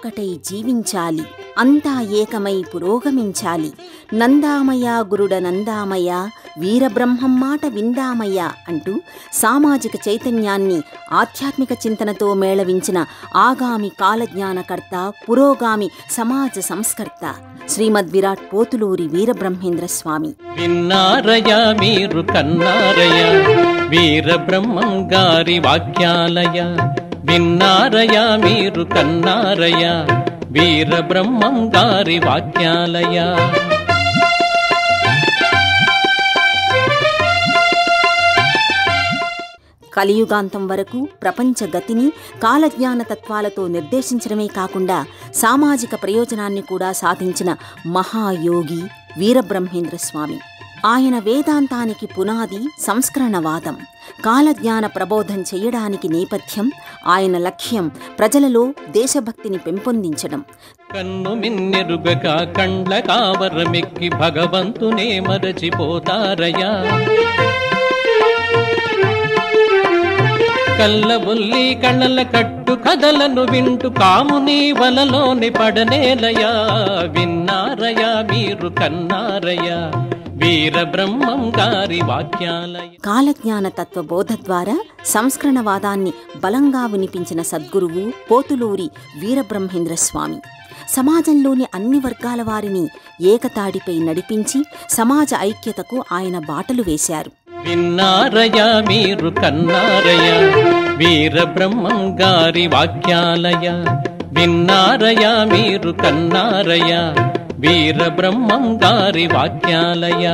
ఒక్కటై జీవించాలి అంతా ఏకమై పురోగమించాలి నందామయ గురుడ నందామయ వీరబ్రహ్మం మాట విందామయ్య అంటూ సామాజిక చైతన్యాన్ని ఆధ్యాత్మిక చింతనతో మేళవించిన ఆగామి కాలజ్ఞానకర్త పురోగామి సమాజ సంస్కర్త శ్రీమద్ విరాట్ పోతులూరి వీరబ్రహ్మేంద్ర స్వామి విన్నారయ మీరు కన్నారయ వీరబ్రహ్మం గారి వాక్యాలయ విన్నారయ మీరు కన్నారయ వీరబ్రహ్మం గారి వాక్యాలయ కలియుగాంతం వరకు ప్రపంచ గతిని కాలజ్ఞాన తత్వాలతో నిర్దేశించడమే కాకుండా సామాజిక ప్రయోజనాన్ని కూడా సాధించిన మహాయోగి వీరబ్రహ్మేంద్ర స్వామి ఆయన వేదాంతానికి పునాది సంస్కరణవాదం కాలజ్ఞాన ప్రబోధం చేయడానికి నేపథ్యం ఆయన లక్ష్యం ప్రజలలో దేశభక్తిని పెంపొందించడం కన్ను మిన్నెరుగక కండ్ల కావరమెక్కి భగవంతునే మరచిపోతారయా కళ్ళబొల్లి కళ్ళల కట్టు కథలను వింటూ కాముని వలలోని పడనేలయా విన్నారయా మీరు కన్నారయా వీరబ్రహ్మం గారి వాక్యాలయ కాలజ్ఞాన తత్వ బోధ ద్వారా సంస్కరణవాదాన్ని బలంగా వినిపించిన సద్గురువు పోతులూరి వీరబ్రహ్మేంద్ర స్వామి సమాజంలోని అన్ని వర్గాల వారిని ఏకతాడిపై నడిపించి సమాజ ఐక్యతకు ఆయన బాటలు వేశారు విన్నారయా మీరు కన్నారయా వీరబ్రహ్మం గారి వాక్యాలయ విన్నారయా మీరు కన్నారయా వీరబ్రహ్మం గారి వాక్యాలయ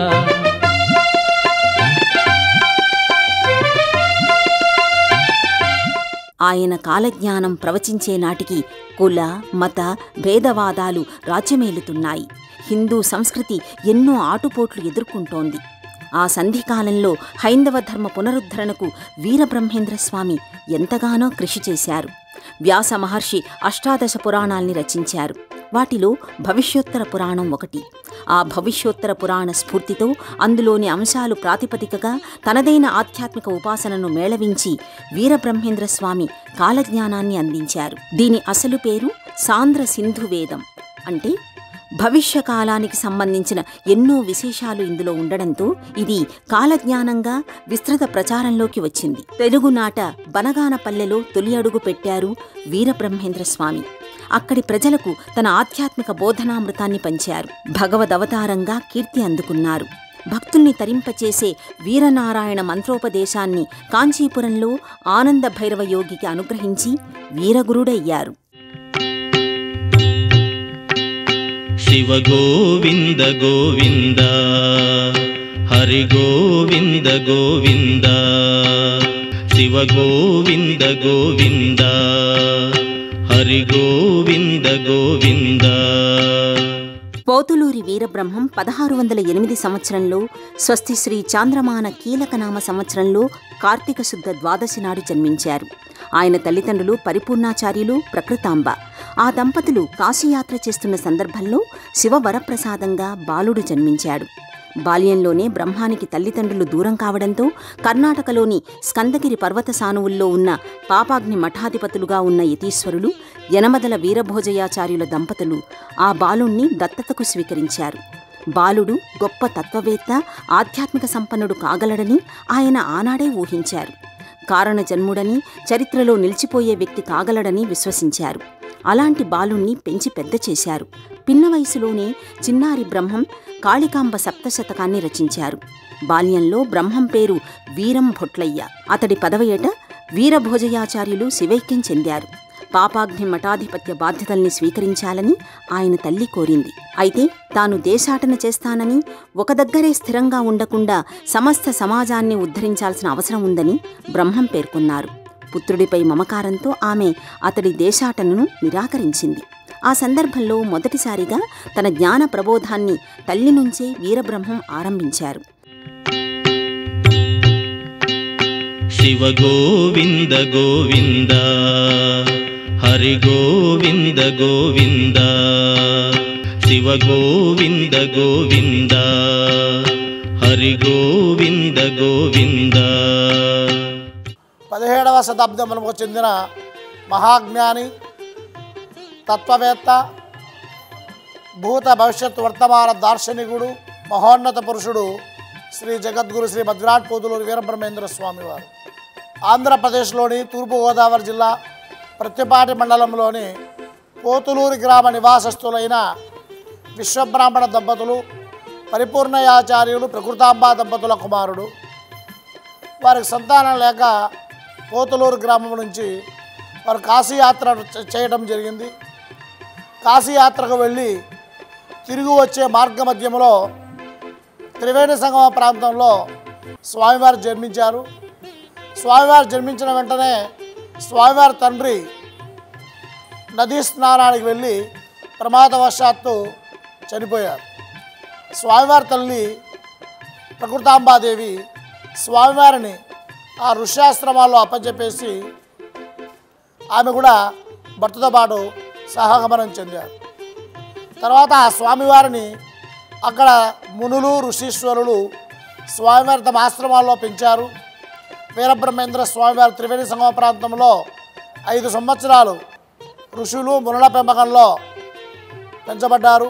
ఆయన కాలజ్ఞానం ప్రవచించే నాటికి కుల మత భేదవాదాలు రాజ్యమేలుతున్నాయి హిందూ సంస్కృతి ఎన్నో ఆటుపోట్లు ఎదుర్కొంటోంది ఆ సంధికాలంలో హైందవ ధర్మ పునరుద్ధరణకు వీరబ్రహ్మేంద్ర స్వామి ఎంతగానో కృషి చేశారు వ్యాస మహర్షి అష్టాదశ పురాణాల్ని రచించారు వాటిలో భవిష్యోత్తర పురాణం ఒకటి ఆ భవిష్యోత్తర పురాణ స్ఫూర్తితో అందులోని అంశాలు ప్రాతిపదికగా తనదైన ఆధ్యాత్మిక ఉపాసనను మేళవించి వీరబ్రహ్మేంద్ర స్వామి కాలజ్ఞానాన్ని అందించారు దీని అసలు పేరు సాంద్ర సింధు వేదం అంటే భవిష్యకాలానికి సంబంధించిన ఎన్నో విశేషాలు ఇందులో ఉండడంతో ఇది కాలజ్ఞానంగా విస్తృత ప్రచారంలోకి వచ్చింది తెలుగునాట బనగానపల్లెలో తొలి అడుగు పెట్టారు వీరబ్రహ్మేంద్ర స్వామి అక్కడి ప్రజలకు తన ఆధ్యాత్మిక బోధనామృతాన్ని పంచారు భగవదవతారంగా కీర్తి అందుకున్నారు భక్తుల్ని తరింపచేసే వీరనారాయణ మంత్రోపదేశాన్ని కాంచీపురంలో ఆనంద భైరవ యోగికి అనుగ్రహించి వీరగురుడయ్యారు శివ గోవింద గోవింద హరి గోవింద గోవింద శివ గోవింద గోవింద హరి గోవింద గోవింద పోతులూరి వీరబ్రహ్మం పదహారు వందల ఎనిమిది సంవత్సరంలో స్వస్తి శ్రీ చాంద్రమాన కీలకనామ సంవత్సరంలో కార్తీక శుద్ధ ద్వాదశి నాడు జన్మించారు ఆయన తల్లిదండ్రులు పరిపూర్ణాచార్యులు ప్రకృతాంబ ఆ దంపతులు కాశీయాత్ర చేస్తున్న సందర్భంలో శివవరప్రసాదంగా బాలుడు జన్మించాడు బాల్యంలోనే బ్రహ్మానికి తల్లిదండ్రులు దూరం కావడంతో కర్ణాటకలోని స్కందగిరి పర్వత సానువుల్లో ఉన్న పాపాగ్ని మఠాధిపతులుగా ఉన్న యతీశ్వరులు యనమదల వీరభోజయాచార్యుల దంపతులు ఆ బాలుణ్ణి దత్తతకు స్వీకరించారు బాలుడు గొప్ప తత్వవేత్త ఆధ్యాత్మిక సంపన్నుడు కాగలడని ఆయన ఆనాడే ఊహించారు కారణ జన్ముడని చరిత్రలో నిలిచిపోయే వ్యక్తి కాగలడని విశ్వసించారు అలాంటి బాలుణ్ణి పెంచి పెద్ద చేశారు పిన్న వయసులోనే చిన్నారి బ్రహ్మం కాళికాంబ సప్తశతకాన్ని రచించారు బాల్యంలో బ్రహ్మం పేరు వీరం భొట్లయ్య అతడి పదవ ఏట వీరభోజయాచార్యులు శివైక్యం చెందారు పాపాగ్ని మఠాధిపత్య బాధ్యతల్ని స్వీకరించాలని ఆయన తల్లి కోరింది అయితే తాను దేశాటన చేస్తానని ఒక దగ్గరే స్థిరంగా ఉండకుండా సమస్త సమాజాన్ని ఉద్ధరించాల్సిన అవసరం ఉందని బ్రహ్మం పేర్కొన్నారు పుత్రుడిపై మమకారంతో ఆమె అతడి దేశాటనను నిరాకరించింది ఆ సందర్భంలో మొదటిసారిగా తన జ్ఞాన ప్రబోధాన్ని తల్లి నుంచే వీరబ్రహ్మం ఆరంభించారు శివ గోవింద గోవింద హరి గోవింద గోవింద శివ గోవింద గోవింద హరి గోవింద గోవింద పదిహేడవ శతాబ్దమునకు చెందిన మహాజ్ఞాని తత్వవేత్త భూత భవిష్యత్ వర్తమాన దార్శనికుడు మహోన్నత పురుషుడు శ్రీ జగద్గురు శ్రీ భద్రాట్ పోతులూరు వీరబ్రహ్మేంద్ర స్వామి వారు ఆంధ్రప్రదేశ్లోని తూర్పుగోదావరి జిల్లా ప్రత్తిపాటి మండలంలోని పోతులూరు గ్రామ నివాసస్తులైన విశ్వబ్రాహ్మణ దంపతులు పరిపూర్ణయాచార్యులు ప్రకృతాంబ దంపతుల కుమారుడు వారికి సంతానం లేక పోతులూరు గ్రామం నుంచి వారు కాశీయాత్ర చే- చేయడం జరిగింది కాశీయాత్రకు వెళ్ళి తిరిగి వచ్చే మార్గ మధ్యంలో త్రివేణి సంగమ ప్రాంతంలో స్వామివారు జన్మించారు స్వామివారు జన్మించిన వెంటనే స్వామివారి తండ్రి నదీ స్నానానికి వెళ్ళి ప్రమాదవశాత్తు చనిపోయారు స్వామివారి తల్లి ప్రకృతాంబాదేవి స్వామివారిని ఆ ఋష్యాశ్రమాల్లో అప్పచెప్పేసి ఆమె కూడా భర్తతో పాటు సహగమనం చెందారు తర్వాత ఆ స్వామివారిని అక్కడ మునులు ఋషీశ్వరులు స్వామివారి తమ ఆశ్రమాల్లో పెంచారు వీరబ్రహ్మేంద్ర స్వామివారి త్రివేణి సంగమ ప్రాంతంలో ఐదు సంవత్సరాలు ఋషులు మునుల పెంపకంలో పెంచబడ్డారు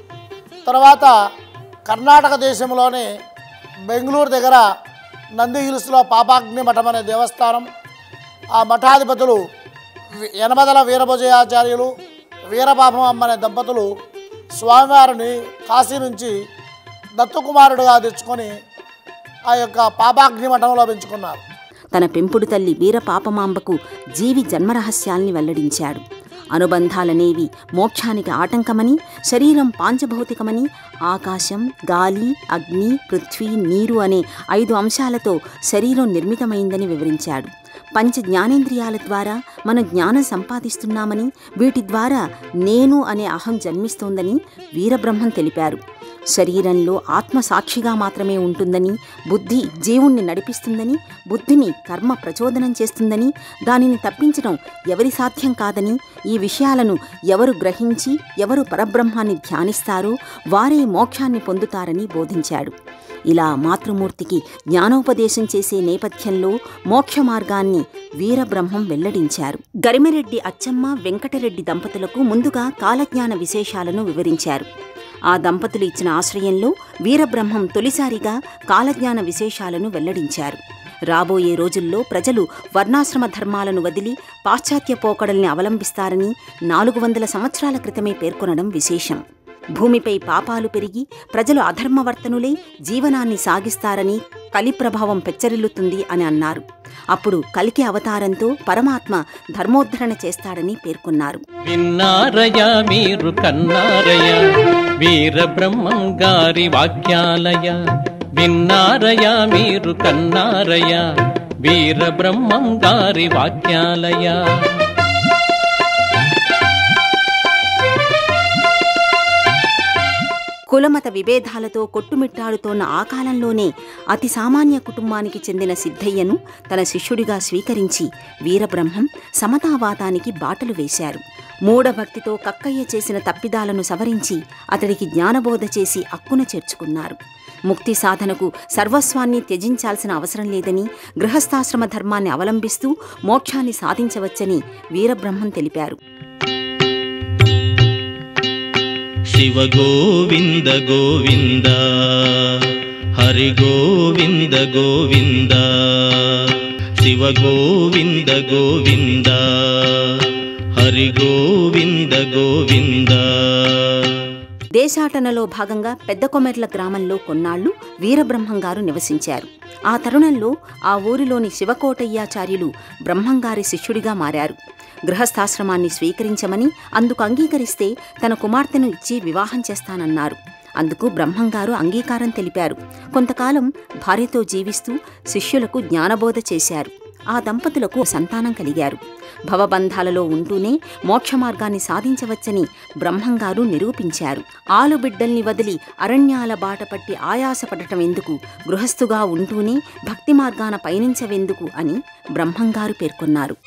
తర్వాత కర్ణాటక దేశంలోని బెంగళూరు దగ్గర నంది హిల్స్లో పాపాగ్ని మఠం అనే దేవస్థానం ఆ మఠాధిపతులు వి- యనమదల వీరభజయాచార్యులు వీరపాపం అమ్మ అనే దంపతులు స్వామివారిని కాశీ నుంచి దత్తుకుమారుడుగా తెచ్చుకొని ఆ యొక్క పాపాగ్ని మఠంలో పెంచుకున్నారు తన పెంపుడు తల్లి వీరపాపమాంబకు జీవి జన్మరహస్యాల్ని వెల్లడించాడు అనుబంధాలనేవి మోక్షానికి ఆటంకమని శరీరం పాంచభౌతికమని ఆకాశం గాలి అగ్ని పృథ్వీ నీరు అనే ఐదు అంశాలతో శరీరం నిర్మితమైందని వివరించాడు పంచ జ్ఞానేంద్రియాల ద్వారా మనం జ్ఞానం సంపాదిస్తున్నామని వీటి ద్వారా నేను అనే అహం జన్మిస్తోందని వీరబ్రహ్మం తెలిపారు శరీరంలో ఆత్మ సాక్షిగా మాత్రమే ఉంటుందని బుద్ధి జీవుణ్ణి నడిపిస్తుందని బుద్ధిని కర్మ ప్రచోదనం చేస్తుందని దానిని తప్పించడం ఎవరి సాధ్యం కాదని ఈ విషయాలను ఎవరు గ్రహించి ఎవరు పరబ్రహ్మాన్ని ధ్యానిస్తారో వారే మోక్షాన్ని పొందుతారని బోధించాడు ఇలా మాతృమూర్తికి జ్ఞానోపదేశం చేసే నేపథ్యంలో మోక్ష మార్గాన్ని వీరబ్రహ్మం వెల్లడించారు గరిమెరెడ్డి అచ్చమ్మ వెంకటరెడ్డి దంపతులకు ముందుగా కాలజ్ఞాన విశేషాలను వివరించారు ఆ దంపతులు ఇచ్చిన ఆశ్రయంలో వీరబ్రహ్మం తొలిసారిగా కాలజ్ఞాన విశేషాలను వెల్లడించారు రాబోయే రోజుల్లో ప్రజలు వర్ణాశ్రమ ధర్మాలను వదిలి పాశ్చాత్య పోకడల్ని అవలంబిస్తారని నాలుగు వందల సంవత్సరాల క్రితమే పేర్కొనడం విశేషం భూమిపై పాపాలు పెరిగి ప్రజలు అధర్మవర్తనులై జీవనాన్ని సాగిస్తారని కలి ప్రభావం పెచ్చరిల్లుతుంది అని అన్నారు అప్పుడు కలికి అవతారంతో పరమాత్మ ధర్మోద్ధరణ చేస్తాడని పేర్కొన్నారు విన్నారయ మీరు కన్నారయ వీరబ్రహ్మం గారి వాక్యాలయ విన్నారయ మీరు కన్నారయ వీరబ్రహ్మం గారి వాక్యాలయ కులమత విభేదాలతో కొట్టుమిట్టాడుతోన్న ఆ కాలంలోనే అతి సామాన్య కుటుంబానికి చెందిన సిద్ధయ్యను తన శిష్యుడిగా స్వీకరించి వీరబ్రహ్మం సమతావాదానికి బాటలు వేశారు మూఢభక్తితో కక్కయ్య చేసిన తప్పిదాలను సవరించి అతడికి జ్ఞానబోధ చేసి అక్కున చేర్చుకున్నారు ముక్తి సాధనకు సర్వస్వాన్ని త్యజించాల్సిన అవసరం లేదని గృహస్థాశ్రమ ధర్మాన్ని అవలంబిస్తూ మోక్షాన్ని సాధించవచ్చని వీరబ్రహ్మం తెలిపారు శివ గోవింద గోవింద హరి గోవింద గోవింద శివ గోవింద గోవింద హరి గోవింద గోవింద దేశాటనలో భాగంగా పెద్ద కొమెర్ల గ్రామంలో కొన్నాళ్లు వీరబ్రహ్మంగారు నివసించారు ఆ తరుణంలో ఆ ఊరిలోని శివకోటయ్యాచార్యులు బ్రహ్మంగారి శిష్యుడిగా మారారు గృహస్థాశ్రమాన్ని స్వీకరించమని అందుకు అంగీకరిస్తే తన కుమార్తెను ఇచ్చి వివాహం చేస్తానన్నారు అందుకు బ్రహ్మంగారు అంగీకారం తెలిపారు కొంతకాలం భార్యతో జీవిస్తూ శిష్యులకు జ్ఞానబోధ చేశారు ఆ దంపతులకు సంతానం కలిగారు భవబంధాలలో ఉంటూనే మోక్ష మార్గాన్ని సాధించవచ్చని బ్రహ్మంగారు నిరూపించారు ఆలుబిడ్డల్ని వదిలి అరణ్యాల బాట పట్టి ఆయాసపడటం ఎందుకు గృహస్థుగా ఉంటూనే భక్తి మార్గాన పయనించవెందుకు అని బ్రహ్మంగారు పేర్కొన్నారు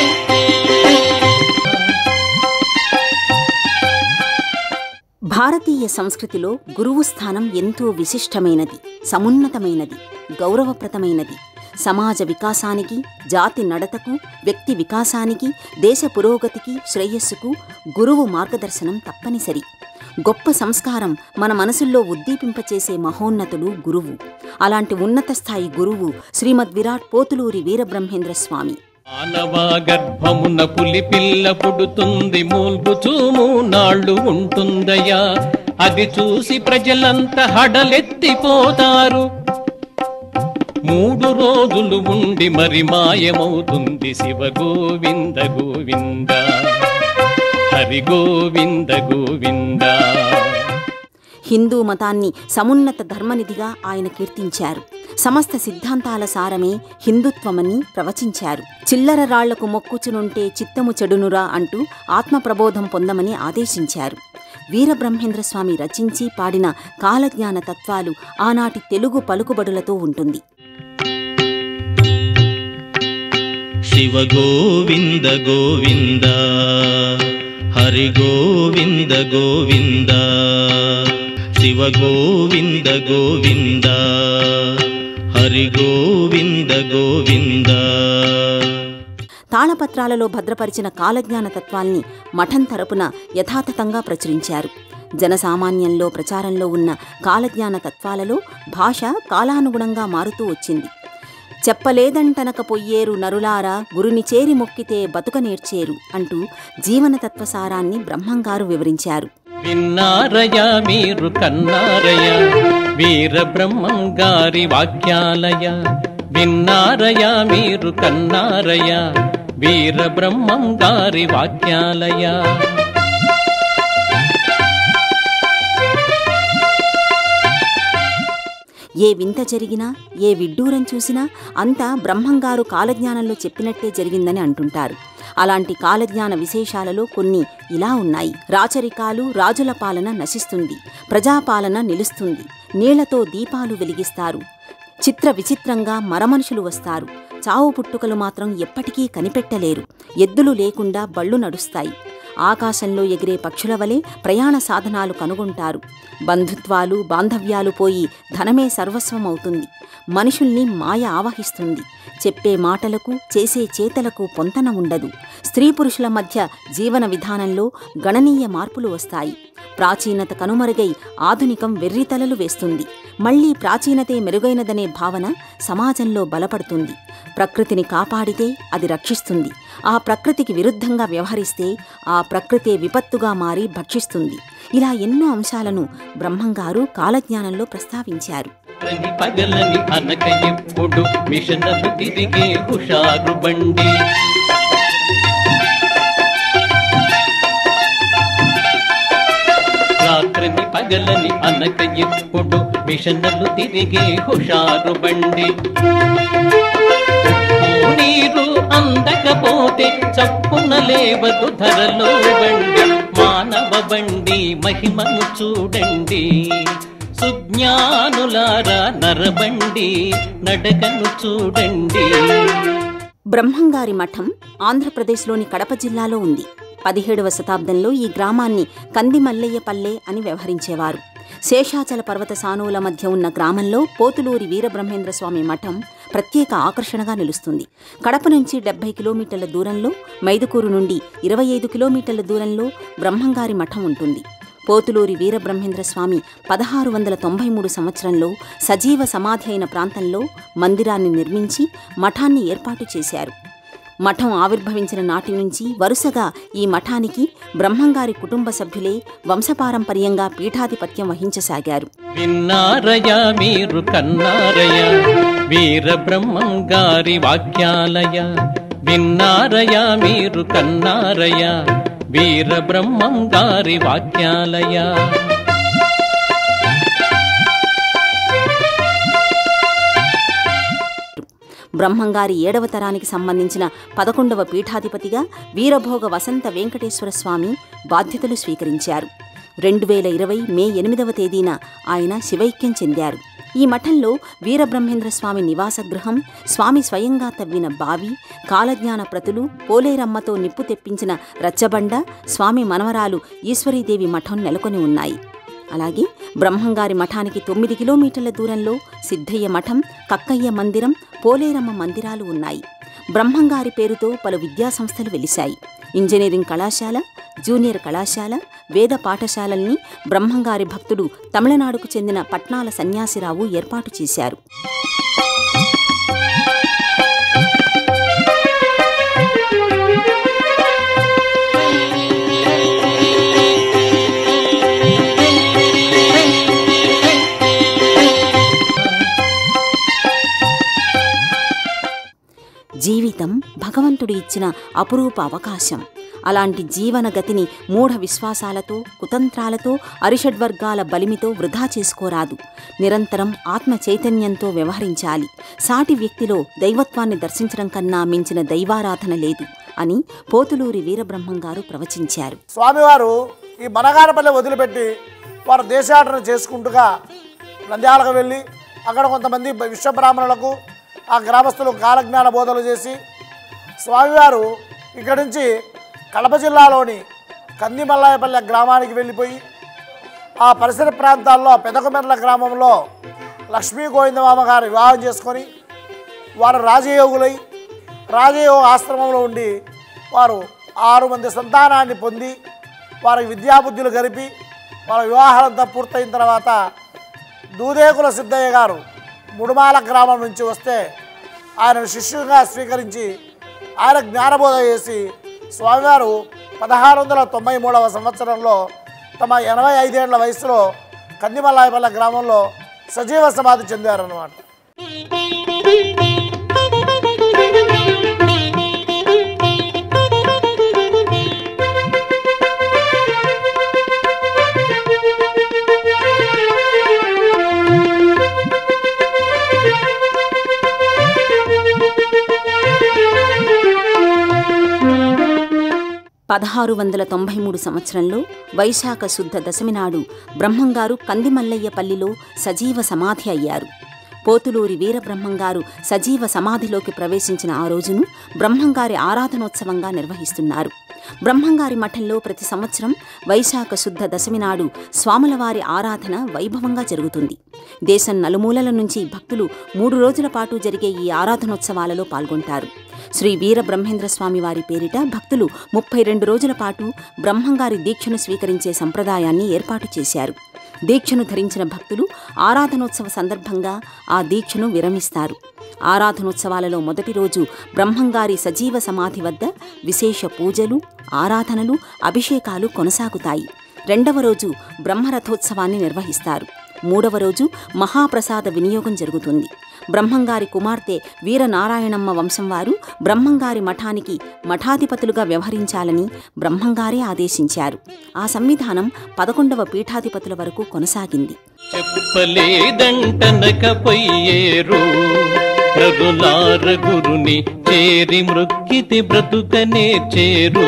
భారతీయ భారతీయ సంస్కృతిలో గురువు స్థానం ఎంతో విశిష్టమైనది సమున్నతమైనది గౌరవప్రదమైనది సమాజ వికాసానికి జాతి నడతకు వ్యక్తి వికాసానికి దేశ పురోగతికి శ్రేయస్సుకు గురువు మార్గదర్శనం తప్పనిసరి గొప్ప సంస్కారం మన మనసుల్లో ఉద్దీపింపచేసే మహోన్నతుడు గురువు అలాంటి ఉన్నత స్థాయి గురువు శ్రీమద్ విరాట్ పోతులూరి వీరబ్రహ్మేంద్ర స్వామి మానవా గర్భమున పులి పిల్ల పుడుతుంది మూల్గుచూ నాళ్ళు ఉంటుందయ్యా అది చూసి ప్రజలంతా హడలెత్తిపోతారు మూడు రోజులు ఉండి మరి మాయమవుతుంది శివ గోవింద గోవింద హరి గోవింద గోవింద హిందూ మతాన్ని సమున్నత ధర్మనిధిగా ఆయన కీర్తించారు సమస్త సిద్ధాంతాల సారమే హిందుత్వమని ప్రవచించారు చిల్లర రాళ్లకు మొక్కుచునుంటే చిత్తము చెడునురా అంటూ ఆత్మప్రబోధం పొందమని ఆదేశించారు వీరబ్రహ్మేంద్ర స్వామి రచించి పాడిన కాలజ్ఞాన తత్వాలు ఆనాటి తెలుగు పలుకుబడులతో ఉంటుంది శివ గోవింద గోవింద హరి గోవింద గోవింద శివ గోవింద గోవింద హరి గోవింద గోవింద తాళపత్రాలలో భద్రపరిచిన కాలజ్ఞాన తత్వాల్ని మఠం తరపున యథాతథంగా ప్రచురించారు జనసామాన్యంలో ప్రచారంలో ఉన్న కాలజ్ఞాన తత్వాలలో భాష కాలానుగుణంగా మారుతూ వచ్చింది చెప్పలేదంటనక పొయ్యేరు నరులారా గురుని చేరి మొక్కితే బతుక నేర్చేరు అంటూ జీవన తత్వసారాన్ని బ్రహ్మంగారు వివరించారు విన్నారయ మీరు కన్నారయ వీర బ్రహ్మం గారి వాక్యాలయ విన్నారయ మీరు కన్నారయ వీర బ్రహ్మం గారి వాక్యాలయ ఏ వింత జరిగినా ఏ విడ్డూరం చూసినా అంతా బ్రహ్మంగారు కాలజ్ఞానంలో చెప్పినట్టే జరిగిందని అంటుంటారు అలాంటి కాలజ్ఞాన విశేషాలలో కొన్ని ఇలా ఉన్నాయి రాచరికాలు రాజుల పాలన నశిస్తుంది ప్రజాపాలన నిలుస్తుంది నీళ్లతో దీపాలు వెలిగిస్తారు చిత్ర విచిత్రంగా మరమనుషులు వస్తారు చావు పుట్టుకలు మాత్రం ఎప్పటికీ కనిపెట్టలేరు ఎద్దులు లేకుండా బళ్ళు నడుస్తాయి ఆకాశంలో ఎగిరే పక్షుల వలె ప్రయాణ సాధనాలు కనుగొంటారు బంధుత్వాలు బాంధవ్యాలు పోయి ధనమే సర్వస్వం అవుతుంది మనుషుల్ని మాయ ఆవహిస్తుంది చెప్పే మాటలకు చేసే చేతలకు పొంతన ఉండదు స్త్రీ పురుషుల మధ్య జీవన విధానంలో గణనీయ మార్పులు వస్తాయి ప్రాచీనత కనుమరుగై ఆధునికం వెర్రితలలు వేస్తుంది మళ్లీ ప్రాచీనతే మెరుగైనదనే భావన సమాజంలో బలపడుతుంది ప్రకృతిని కాపాడితే అది రక్షిస్తుంది ఆ ప్రకృతికి విరుద్ధంగా వ్యవహరిస్తే ఆ ప్రకృతే విపత్తుగా మారి భక్షిస్తుంది ఇలా ఎన్నో అంశాలను బ్రహ్మంగారు కాలజ్ఞానంలో ప్రస్తావించారు ప్రతి పగలని అనక ఎప్పుడు మిషనలు తిరిగే హుషారు బండి రాత్రిని పగలని అనక ఎప్పుడు మిషనలు తిరిగే హుషారు బండి నీరు అందకపోతే చప్పున లేవదు ధరలో బండి మానవ బండి మహిమను చూడండి సుజ్ఞానులారా నరబండి నడకను చూడండి బ్రహ్మంగారి మఠం ఆంధ్రప్రదేశ్లోని కడప జిల్లాలో ఉంది పదిహేడవ శతాబ్దంలో ఈ గ్రామాన్ని కందిమల్లయ్యపల్లె అని వ్యవహరించేవారు శేషాచల పర్వత సానువుల మధ్య ఉన్న గ్రామంలో పోతులూరి వీరబ్రహ్మేంద్ర స్వామి మఠం ప్రత్యేక ఆకర్షణగా నిలుస్తుంది కడప నుంచి డెబ్బై కిలోమీటర్ల దూరంలో మైదుకూరు నుండి ఇరవై ఐదు కిలోమీటర్ల దూరంలో బ్రహ్మంగారి మఠం ఉంటుంది పోతులూరి వీరబ్రహ్మేంద్ర స్వామి పదహారు వందల తొంభై మూడు సంవత్సరంలో సజీవ సమాధి అయిన ప్రాంతంలో మందిరాన్ని నిర్మించి మఠాన్ని ఏర్పాటు చేశారు మఠం ఆవిర్భవించిన నాటి నుంచి వరుసగా ఈ మఠానికి బ్రహ్మంగారి కుటుంబ సభ్యులే వంశపారంపర్యంగా పీఠాధిపత్యం వహించసాగారు విన్నారయ మీరు కన్నారయ వీర బ్రహ్మం గారి వాక్యాలయ విన్నారయ మీరు కన్నారయ వీర బ్రహ్మం గారి వాక్యాలయ బ్రహ్మంగారి ఏడవ తరానికి సంబంధించిన పదకొండవ పీఠాధిపతిగా వీరభోగ వసంత వెంకటేశ్వర స్వామి బాధ్యతలు స్వీకరించారు రెండు వేల ఇరవై మే ఎనిమిదవ తేదీన ఆయన శివైక్యం చెందారు ఈ మఠంలో వీరబ్రహ్మేంద్ర స్వామి నివాస గృహం స్వామి స్వయంగా తవ్విన బావి కాలజ్ఞాన ప్రతులు పోలేరమ్మతో నిప్పు తెప్పించిన రచ్చబండ స్వామి మనవరాలు ఈశ్వరీదేవి మఠం నెలకొని ఉన్నాయి అలాగే బ్రహ్మంగారి మఠానికి తొమ్మిది కిలోమీటర్ల దూరంలో సిద్ధయ్య మఠం కక్కయ్య మందిరం పోలేరమ్మ మందిరాలు ఉన్నాయి బ్రహ్మంగారి పేరుతో పలు విద్యాసంస్థలు వెలిశాయి ఇంజనీరింగ్ కళాశాల జూనియర్ కళాశాల వేద పాఠశాలల్ని బ్రహ్మంగారి భక్తుడు తమిళనాడుకు చెందిన పట్నాల సన్యాసిరావు ఏర్పాటు చేశారు జీవితం భగవంతుడు ఇచ్చిన అపురూప అవకాశం అలాంటి జీవన గతిని మూఢ విశ్వాసాలతో కుతంత్రాలతో అరిషడ్వర్గాల బలిమితో వృధా చేసుకోరాదు నిరంతరం ఆత్మ చైతన్యంతో వ్యవహరించాలి సాటి వ్యక్తిలో దైవత్వాన్ని దర్శించడం కన్నా మించిన దైవారాధన లేదు అని పోతులూరి వీరబ్రహ్మం గారు ప్రవచించారు స్వామివారు ఈ మనగానపల్లి వదిలిపెట్టి వారు దేశాటన చేసుకుంటుగా నంద్యాలకు వెళ్ళి అక్కడ కొంతమంది విశ్వబ్రాహ్మణులకు ఆ గ్రామస్తులకు కాలజ్ఞాన బోధలు చేసి స్వామివారు ఇక్కడి నుంచి కడప జిల్లాలోని కందిమల్లాయపల్లె గ్రామానికి వెళ్ళిపోయి ఆ పరిసర ప్రాంతాల్లో పెదకమెర్ల గ్రామంలో లక్ష్మీ గోవిందమామ గారు వివాహం చేసుకొని వారు రాజయోగులై రాజయోగ ఆశ్రమంలో ఉండి వారు ఆరు మంది సంతానాన్ని పొంది వారికి విద్యాబుద్ధులు గరిపి వాళ్ళ వివాహాలంతా పూర్తయిన తర్వాత దూదేకుల సిద్ధయ్య గారు ముడుమాల గ్రామం నుంచి వస్తే ఆయనను శిష్యుగా స్వీకరించి ఆయన జ్ఞానబోధ చేసి స్వామివారు పదహారు వందల తొంభై మూడవ సంవత్సరంలో తమ ఎనభై ఐదేళ్ల వయసులో కందిమల్లాయపల్లె గ్రామంలో సజీవ సమాధి చెందారన్నమాట పదహారు వందల తొంభై మూడు సంవత్సరంలో వైశాఖ శుద్ధ దశమి నాడు బ్రహ్మంగారు కందిమల్లయ్యపల్లిలో సజీవ సమాధి అయ్యారు పోతులూరి వీరబ్రహ్మంగారు సజీవ సమాధిలోకి ప్రవేశించిన ఆ రోజును బ్రహ్మంగారి ఆరాధనోత్సవంగా నిర్వహిస్తున్నారు బ్రహ్మంగారి మఠంలో ప్రతి సంవత్సరం వైశాఖ శుద్ధ దశమి నాడు స్వాములవారి ఆరాధన వైభవంగా జరుగుతుంది దేశం నలుమూలల నుంచి భక్తులు మూడు రోజుల పాటు జరిగే ఈ ఆరాధనోత్సవాలలో పాల్గొంటారు శ్రీ వీరబ్రహ్మేంద్ర స్వామి వారి పేరిట భక్తులు ముప్పై రెండు రోజుల పాటు బ్రహ్మంగారి దీక్షను స్వీకరించే సంప్రదాయాన్ని ఏర్పాటు చేశారు దీక్షను ధరించిన భక్తులు ఆరాధనోత్సవ సందర్భంగా ఆ దీక్షను విరమిస్తారు ఆరాధనోత్సవాలలో మొదటి రోజు బ్రహ్మంగారి సజీవ సమాధి వద్ద విశేష పూజలు ఆరాధనలు అభిషేకాలు కొనసాగుతాయి రెండవ రోజు బ్రహ్మరథోత్సవాన్ని నిర్వహిస్తారు మూడవ రోజు మహాప్రసాద వినియోగం జరుగుతుంది బ్రహ్మంగారి కుమార్తె వీరనారాయణమ్మ వంశం వారు బ్రహ్మంగారి మఠానికి మఠాధిపతులుగా వ్యవహరించాలని బ్రహ్మంగారే ఆదేశించారు ఆ సంవిధానం పదకొండవ పీఠాధిపతుల వరకు కొనసాగింది చెప్పలేదంటనకపోయేరు రఘులార గురుని చేరి మృక్కితి బ్రతుకనే చేరు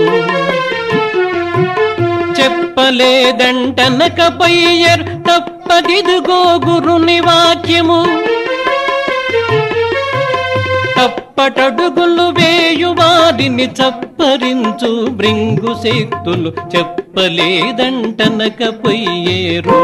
చెప్పలేదంటనకపోయేరు తప్పదిదుగో గురుని వాక్యము తప్పటడుగులు వేయు వారిని చప్పరించు బ్రింగు శక్తులు చెప్పలేదంటనకపోయేరు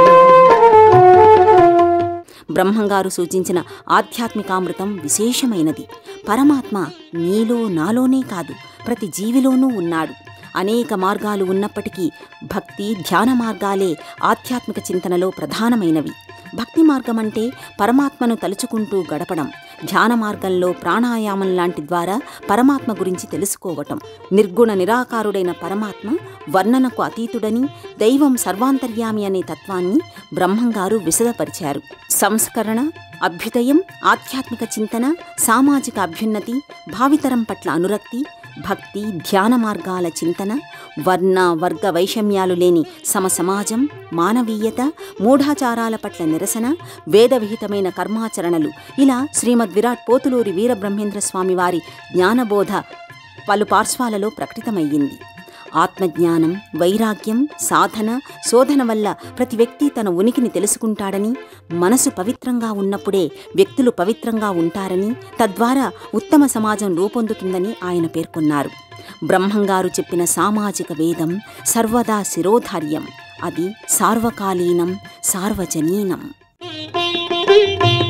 బ్రహ్మంగారు సూచించిన ఆధ్యాత్మికామృతం విశేషమైనది పరమాత్మ నీలో నాలోనే కాదు ప్రతి జీవిలోనూ ఉన్నాడు అనేక మార్గాలు ఉన్నప్పటికీ భక్తి ధ్యాన మార్గాలే ఆధ్యాత్మిక చింతనలో ప్రధానమైనవి భక్తి మార్గం అంటే పరమాత్మను తలుచుకుంటూ గడపడం ధ్యాన మార్గంలో ప్రాణాయామం లాంటి ద్వారా పరమాత్మ గురించి తెలుసుకోవటం నిర్గుణ నిరాకారుడైన పరమాత్మ వర్ణనకు అతీతుడని దైవం సర్వాంతర్యామి అనే తత్వాన్ని బ్రహ్మంగారు విశదపరిచారు సంస్కరణ అభ్యుదయం ఆధ్యాత్మిక చింతన సామాజిక అభ్యున్నతి భావితరం పట్ల అనురక్తి భక్తి ధ్యాన మార్గాల చింతన వర్ణ వర్గ వైషమ్యాలు లేని సమ సమాజం మానవీయత మూఢాచారాల పట్ల నిరసన వేదవిహితమైన కర్మాచరణలు ఇలా శ్రీమద్ విరాట్ పోతులూరి వీరబ్రహ్మేంద్ర స్వామి వారి జ్ఞానబోధ పలు పార్శ్వాలలో ప్రకటితమయ్యింది ఆత్మజ్ఞానం వైరాగ్యం సాధన శోధన వల్ల ప్రతి వ్యక్తి తన ఉనికిని తెలుసుకుంటాడని మనసు పవిత్రంగా ఉన్నప్పుడే వ్యక్తులు పవిత్రంగా ఉంటారని తద్వారా ఉత్తమ సమాజం రూపొందుతుందని ఆయన పేర్కొన్నారు బ్రహ్మంగారు చెప్పిన సామాజిక వేదం సర్వదా శిరోధార్యం అది సార్వకాలీనం సార్వజనీనం Thank you.